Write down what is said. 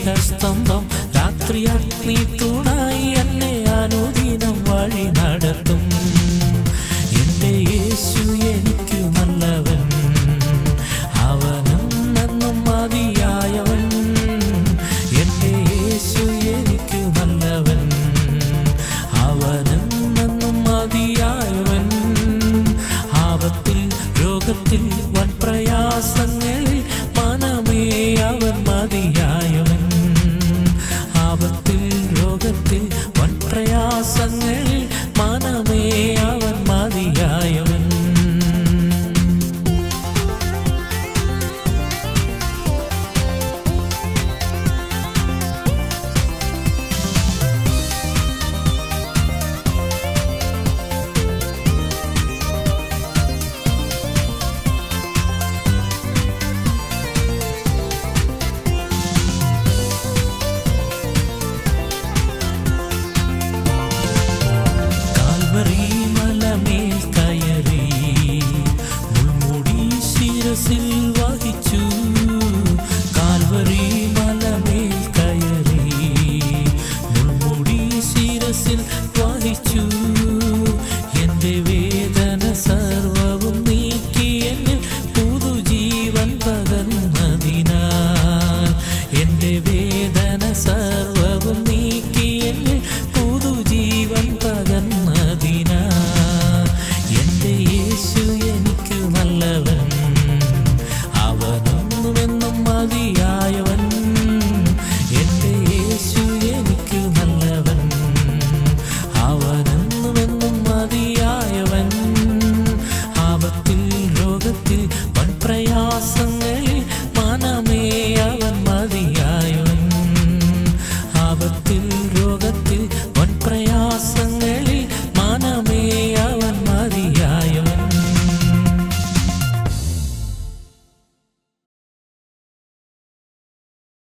മേഘസ്തംഭം രാത്രി അഗ്നി തുണായി എന്നെ അനുദിനം വഴി നടത്തും എന്റെ യേശു എനിക്ക് നല്ലവൻ അവനും എന്നും മതിയായവൻ എന്റെ യേശു എനിക്ക് നല്ലവൻ അവനും എന്നും മതിയായവൻ ആപത്തിൽ രോഗത്തിൽ വൻ പ്രയാസങ്ങളിൽ മനമേ അവൻ മതിയായവൻ ആപത്തിൽ രോഗത്തിൽ വൻ പ്രയാസങ്ങളിൽ മനമേ അവൻ മതിയായവൻ കാൽവറി മലമേൽ കയറി മുൾമുടി ശിരസിൽ വഹിച്ചു കാൽവറി മലമേൽ കയറി മുൾമുടി ശിരസിൽ വഹിച്ചു എന്റെ വേദന സർവവും നീക്കി എന്നിൽ പുതുജീവൻ പകർന്നതിനാൽ എന്റെ വേദന സർവ